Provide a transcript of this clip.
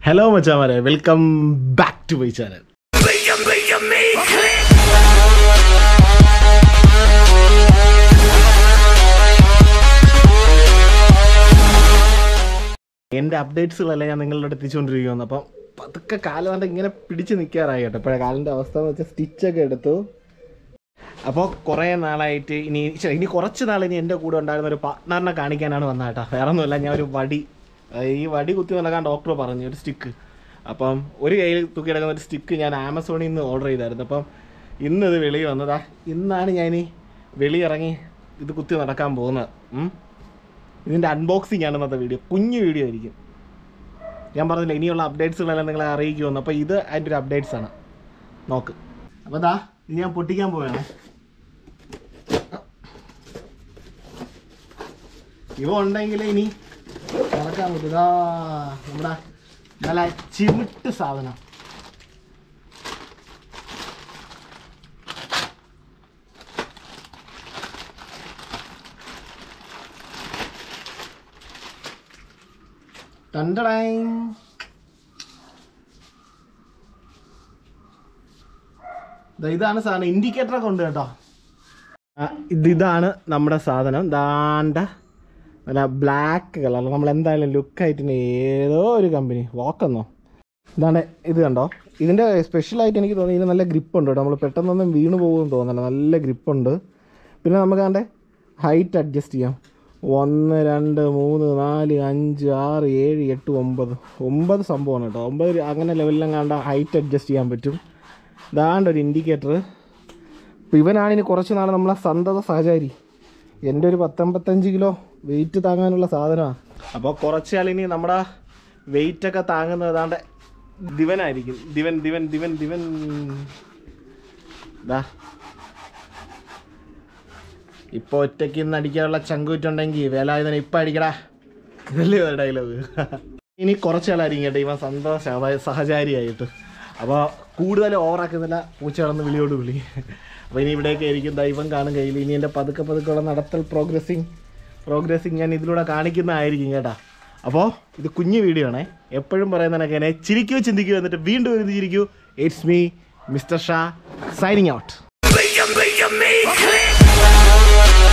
Hello മച്ചാമാരെ welcome back to my channel എൻ്റെ അപ്ഡേറ്റ്സുകളെല്ലാം ഞാൻ നിങ്ങളുടെ അടുത്ത് എത്തിച്ചുകൊണ്ടിരിക്കുകയാണ് അപ്പം പതുക്കെ കാലം കൊണ്ട് ഇങ്ങനെ പിടിച്ച് നിൽക്കാറായി കേട്ടോ ഇപ്പോഴേ കാലിൻ്റെ അവസ്ഥ എന്ന് വെച്ചാൽ സ്റ്റിച്ചൊക്കെ എടുത്തു അപ്പോൾ കുറേ നാളായിട്ട് ഇനി ശ്ശെ, ഇനി കുറച്ച് നാൾ ഇനി എൻ്റെ കൂടെ ഉണ്ടായിരുന്ന ഒരു പാർട്ട്ണറിനെ കാണിക്കാനാണ് വന്നത് കേട്ടോ വേറെ ഒന്നുമില്ല ഞാൻ ഒരു വടി അഹ് ഈ വടി കുത്തി നടക്കാൻ ഡോക്ടർ പറഞ്ഞു ഒരു സ്റ്റിക്ക് അപ്പം ഒരു കയ്യിൽ തൂക്കി കിടക്കുന്ന ഒരു സ്റ്റിക്ക് ഞാൻ ആമസോണിൽ നിന്ന് ഓർഡർ ചെയ്തായിരുന്നു അപ്പം ഇന്ന് ഇത് വെളി വന്നതാ ഇന്നാണ് ഞാൻ ഇനി വെളിയിറങ്ങി ഇത് കുത്തി നടക്കാൻ പോകുന്നത് ഉം. ഇതിൻ്റെ അൺബോക്സിംഗ് ആണ് ഇന്നത്തെ വീഡിയോ കുഞ്ഞു വീഡിയോ ആയിരിക്കും ഞാൻ പറഞ്ഞില്ല ഇനിയുള്ള അപ്ഡേറ്റ്സുകളെല്ലാം നിങ്ങളെ അറിയിക്കുമെന്ന് അപ്പോൾ ഇത് അതിൻ്റെ ഒരു അപ്ഡേറ്റ്സ് ആണ് നോക്ക് അപ്പോൾ ദാ ഇത് ഞാൻ പൊട്ടിക്കാൻ പോവുകയാണ് ഇവ ഉണ്ടെങ്കിൽ ഇനി നടക്കാൻ പറ്റും ഇതാ നമ്മുടെ നല്ല ചിമിട്ട് സാധനം ടണ്ടടൈ ദാ ഇതാണ് സാധനം ഇൻഡിക്കേറ്ററൊക്കെ ഉണ്ട് കേട്ടോ ആ, ഇത് ഇതാണ് നമ്മുടെ സാധനം ദാണ്ട നല്ല ബ്ലാക്ക് കളർ നമ്മൾ എന്തായാലും ലുക്കായിട്ട് ഏതോ ഒരു കമ്പനി വാക്കെന്നോ ഇതാണ് ഇത് കണ്ടോ ഇതിൻ്റെ സ്പെഷ്യലായിട്ട് എനിക്ക് തോന്നി ഇതിന് നല്ല ഗ്രിപ്പ് ഉണ്ട് കേട്ടോ നമ്മൾ പെട്ടെന്നൊന്നും വീണ് പോകുമെന്ന് തോന്നുന്നില്ല നല്ല ഗ്രിപ്പുണ്ട് പിന്നെ നമുക്ക് അതിൻ്റെ ഹൈറ്റ് അഡ്ജസ്റ്റ് ചെയ്യാം ഒന്ന് രണ്ട് മൂന്ന് നാല് അഞ്ച് ആറ് ഏഴ് എട്ട് ഒമ്പത് ഒമ്പത് സംഭവമാണ് കേട്ടോ ഒമ്പത് അങ്ങനെ ലെവലിലും കണ്ട ഹൈറ്റ് അഡ്ജസ്റ്റ് ചെയ്യാൻ പറ്റും ഇതാണ്ട് ഒരു ഇൻഡിക്കേറ്റർ അപ്പോൾ ഇവനാണ് ഇനി കുറച്ച് നാൾ നമ്മളെ സന്തത സഹചാരി എൻ്റെ ഒരു പത്തൊമ്പത്തഞ്ച് കിലോ വെയിറ്റ് താങ്ങാനുള്ള സാധനമാണ് അപ്പോൾ കുറച്ച് നാൾ ഇനി നമ്മുടെ വെയിറ്റ് ഒക്കെ താങ്ങുന്നത് ഏതാണ്ട് ദിവനായിരിക്കും ദിവൻ ദിവൻ ദിവൻ ദിവൻ ദാ ഇപ്പോൾ ഒറ്റയ്ക്ക് ഇന്ന് അടിക്കാനുള്ള ചങ്കൂറ്റുണ്ടെങ്കിൽ വേലായുധന ഇപ്പം അടിക്കടാ ഇതല്ലേ ഡയലോഗ് ഇനി കുറച്ച് നാളായിരിക്കും കേട്ടോ ഇവൻ സന്തോഷ സഹചാരിയായിട്ട് അപ്പോൾ കൂടുതൽ ഓവറാക്കുന്നില്ല പൂച്ച കടന്ന് വിളിയോട് വിളി അപ്പോൾ ഇനി ഇവിടെയൊക്കെ ആയിരിക്കും ദൈവം കാണും കയ്യിൽ ഇനി എൻ്റെ പതുക്കെ പതുക്കെയുള്ള നടത്തൽ പ്രോഗ്രസ്സിങ് പ്രോഗ്രസ്സിങ് ഞാൻ ഇതിലൂടെ കാണിക്കുന്നതായിരിക്കും കേട്ടാ അപ്പോൾ ഇത് കുഞ്ഞു വീഡിയോ ആണേ എപ്പോഴും പറയുന്നതിനൊക്കെ എന്നെ ചിരിക്കൂ ചിന്തിക്കൂ എന്നിട്ട് വീണ്ടും ഒരു ചിരിക്കൂ it's me mister Shah signing out